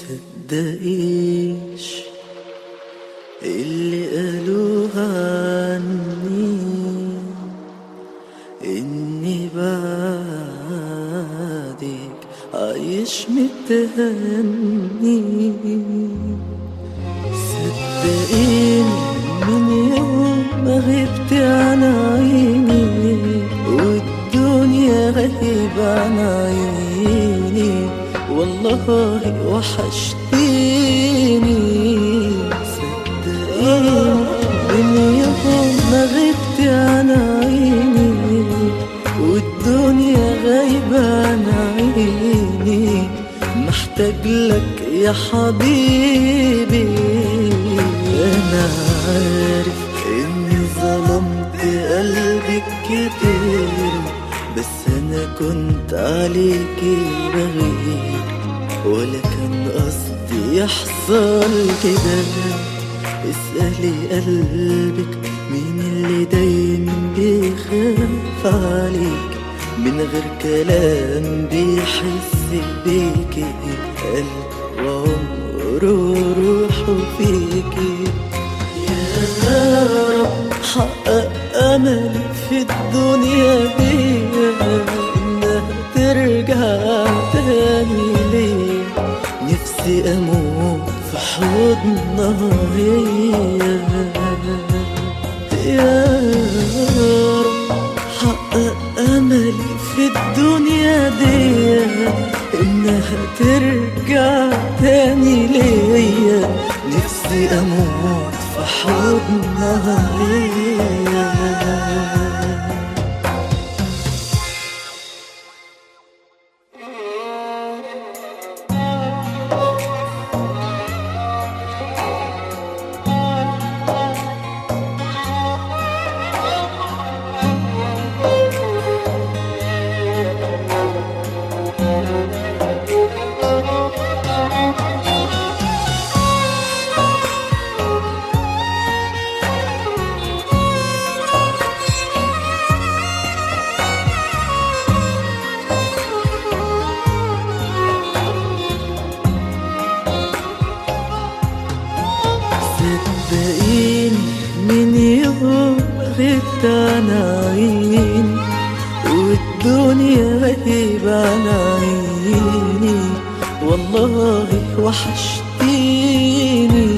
تصدقيش اللي قالوها عني اني بعدك عايش متهني صدقيني من يوم ما غبت عن عيني والدنيا غايبة عن عيني والله وحشتيني صدقيني من يوم ما غبت عن عيني والدنيا غايبة عن عيني محتاج لك يا حبيبي انا عارف اني ظلمت قلبك كتير بس انا كنت عليكي بغير ولا كان قصدي يحصل كده اسألي قلبك مين اللي دايما بيخاف عليك من غير كلام بيحس بيكي قلب وعمره روحه فيكي يا رب حقق أملي في الدنيا دي إنها ترجع تاني ليه نفسي أموت في حضنها هي يا رب حقق أملي في الدنيا دي إنها ترجع تاني ليا نفسي أموت في حضنها هي صدقيني من يوم غبت عن عيني والدنيا غايبة عن عيني والله وحشتيني